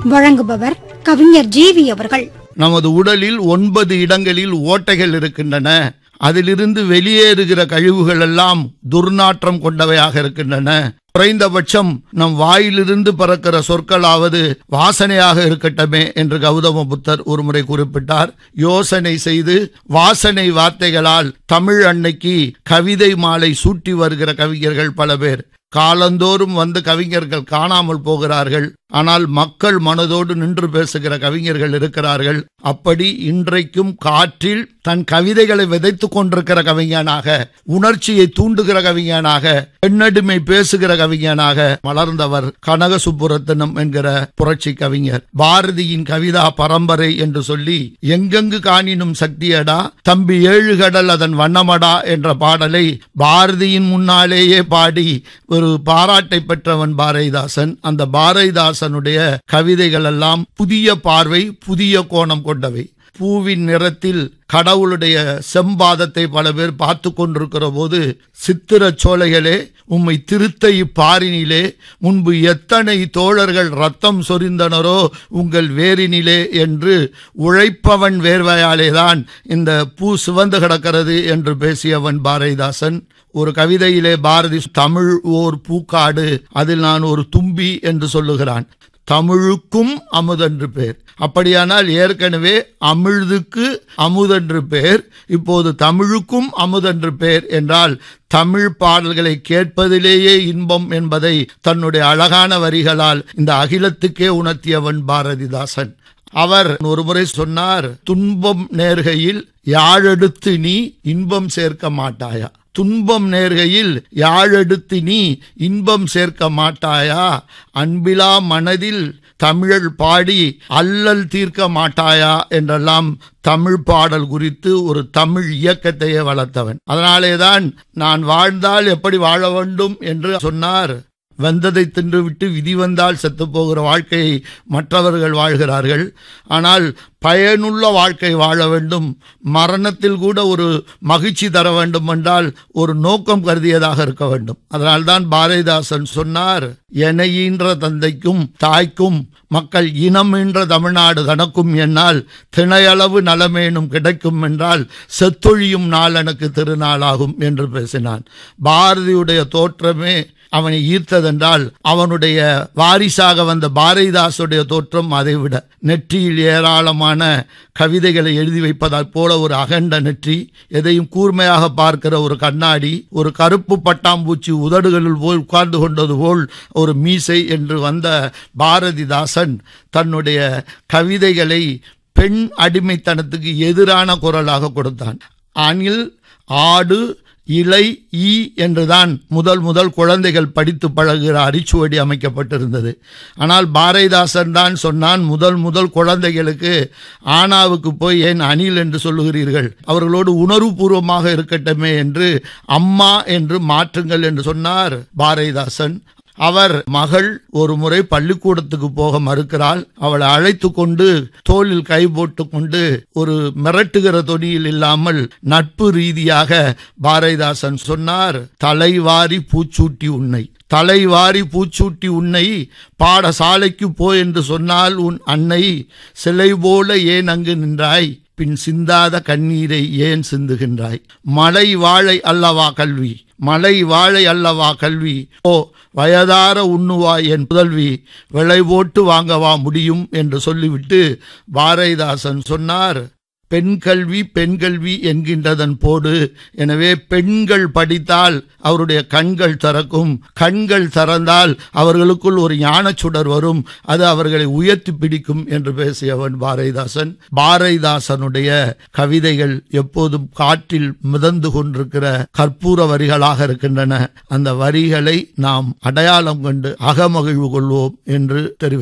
வழங்குபவர் கவிஞர் ஜீவி அவர்கள் நமது உடலில் ஒன்பது இடங்களில் ஓட்டைகள் இருக்கின்றன அதிலிருந்து வெளியேறுகிற கழிவுகள் எல்லாம் துர்நாற்றம் கொண்டவையாக இருக்கின்றன குறைந்தபட்சம் நம் வாயிலிருந்து பறக்கிற சொற்களாவது வாசனையாக இருக்கட்டுமே என்று கௌதம புத்தர் ஒருமுறை குறிப்பிட்டார் யோசனை செய்து வாசனை வார்த்தைகளால் தமிழ் அன்னைக்கு கவிதை மாலை சூட்டி வருகிற கவிஞர்கள் பல பேர் காலந்தோறும் வந்து கவிஞர்கள் காணாமல் போகிறார்கள் ஆனால் மக்கள் மனதோடு நின்று பேசுகிற கவிஞர்கள் இருக்கிறார்கள் அப்படி இன்றைக்கும் காற்றில் தன் கவிதைகளை விதைத்துக் கொண்டிருக்கிற கவிஞனாக உணர்ச்சியை தூண்டுகிற கவிஞனாக பெண்ணடிமை பேசுகிற கவிஞனாக மலர்ந்தவர் கனக சுப்புரத்தனம் என்கிற புரட்சி கவிஞர் பாரதியின் கவிதா பரம்பரை என்று சொல்லி எங்கெங்கு காணினும் சக்தியடா தம்பி ஏழு கடல் அதன் வண்ணமடா என்ற பாடலை பாரதியின் முன்னாலேயே பாடி ஒரு பாராட்டை பெற்றவன் பாரதிதாசன் அந்த பாரதிதாசனுடைய கவிதைகள் எல்லாம் புதிய பார்வை புதிய கோணம் கொண்டவை பூவின் நிறத்தில் கடவுளுடைய செம்பாதத்தை பல பேர் பார்த்து கொண்டிருக்கிற போது சித்திர சோலைகளே உம்மை திருத்த இப்பாரினிலே முன்பு எத்தனை தோழர்கள் ரத்தம் சொரிந்தனரோ உங்கள் வேரினிலே என்று உழைப்பவன் வேர்வையாலேதான் இந்த பூ சிவந்து கிடக்கிறது என்று பேசியவன் பாரதிதாசன் ஒரு கவிதையிலே பாரதி தமிழ் ஓர் பூக்காடு அதில் நான் ஒரு தும்பி என்று சொல்லுகிறான் தமிழுக்கும் அமுதென்று பேர் அப்படியானால் ஏற்கனவே அமிழ்துக்கு அமுதென்று பேர் இப்போது தமிழுக்கும் அமுதென்று பேர் என்றால் தமிழ் பாடல்களை கேட்பதிலேயே இன்பம் என்பதை தன்னுடைய அழகான வரிகளால் இந்த அகிலத்துக்கே உணர்த்தியவன் பாரதிதாசன் அவர் ஒருமுறை சொன்னார் துன்பம் நேர்கையில் யாழெடுத்து நீ இன்பம் சேர்க்க மாட்டாயா துன்பம் நேர்கையில் யாழெடுத்து நீ இன்பம் சேர்க்க மாட்டாயா அன்பிலா மனதில் தமிழ் பாடி அல்லல் தீர்க்க மாட்டாயா என்றெல்லாம் தமிழ் பாடல் குறித்து ஒரு தமிழ் இயக்கத்தையே வளர்த்தவன் அதனாலேதான் நான் வாழ்ந்தால் எப்படி வாழ வேண்டும் என்று சொன்னார் வந்ததை தின்றுவிட்டு விதி வந்தால் செத்து போகிற வாழ்க்கையை மற்றவர்கள் வாழ்கிறார்கள் ஆனால் பயனுள்ள வாழ்க்கை வாழ வேண்டும் மரணத்தில் கூட ஒரு மகிழ்ச்சி தர வேண்டும் என்றால் ஒரு நோக்கம் கருதியதாக இருக்க வேண்டும் அதனால்தான் பாரதிதாசன் சொன்னார் எனையின்ற தந்தைக்கும் தாய்க்கும் மக்கள் இனம் என்ற தமிழ்நாடு தனக்கும் என்னால் திணையளவு நலமேனும் கிடைக்கும் என்றால் செத்தொழியும் நாள் எனக்கு திருநாளாகும் என்று பேசினான் பாரதியுடைய தோற்றமே அவனை ஈர்த்ததென்றால் அவனுடைய வாரிசாக வந்த பாரதிதாசுடைய தோற்றம் அதைவிட நெற்றியில் ஏராளமான கவிதைகளை எழுதி வைப்பதால் போல ஒரு அகண்ட நெற்றி எதையும் கூர்மையாக பார்க்கிற ஒரு கண்ணாடி ஒரு கருப்பு பட்டாம்பூச்சி உதடுகளில் போல் உட்கார்ந்து கொண்டது போல் ஒரு மீசை என்று வந்த பாரதிதாசன் தன்னுடைய கவிதைகளை பெண் அடிமைத்தனத்துக்கு எதிரான குரலாக கொடுத்தான் அணில் ஆடு இலை ஈ என்றுதான் முதல் முதல் குழந்தைகள் படித்து பழகுகிற அரிச்சுவடி அமைக்கப்பட்டிருந்தது ஆனால் பாரதிதாசன் தான் சொன்னான் முதல் முதல் குழந்தைகளுக்கு ஆனாவுக்கு போய் ஏன் அணில் என்று சொல்லுகிறீர்கள் அவர்களோடு உணர்வுபூர்வமாக இருக்கட்டுமே என்று அம்மா என்று மாற்றுங்கள் என்று சொன்னார் பாரதிதாசன் அவர் மகள் ஒரு முறை பள்ளிக்கூடத்துக்கு போக மறுக்கிறாள் அவளை அழைத்து கொண்டு தோளில் கை போட்டு கொண்டு ஒரு மிரட்டுகிற தொனியில் இல்லாமல் நட்பு ரீதியாக பாரதிதாசன் சொன்னார் தலைவாரி பூச்சூட்டி உன்னை தலைவாரி பூச்சூட்டி உன்னை பாடசாலைக்கு போ என்று சொன்னால் உன் அன்னை சிலை போல ஏன் அங்கு நின்றாய் பின் சிந்தாத கண்ணீரை ஏன் சிந்துகின்றாய் மலை வாழை அல்லவா கல்வி மலை வாழை அல்லவா கல்வி ஓ வயதார உண்ணுவா என் புதல்வி விளை போட்டு வாங்கவா முடியும் என்று சொல்லிவிட்டு பாரதிதாசன் சொன்னார் பெண் கல்வி பெண் கல்வி என்கின்றதன் போடு எனவே பெண்கள் படித்தால் அவருடைய கண்கள் திறக்கும் கண்கள் திறந்தால் அவர்களுக்குள் ஒரு ஞானச் சுடர் வரும் அது அவர்களை உயர்த்தி பிடிக்கும் என்று பேசியவன் பாரதிதாசன் பாரதிதாசனுடைய கவிதைகள் எப்போதும் காற்றில் மிதந்து கொண்டிருக்கிற கற்பூர வரிகளாக இருக்கின்றன அந்த வரிகளை நாம் அடையாளம் கண்டு அகமகிழ்வு கொள்வோம் என்று தெரிவித்தார்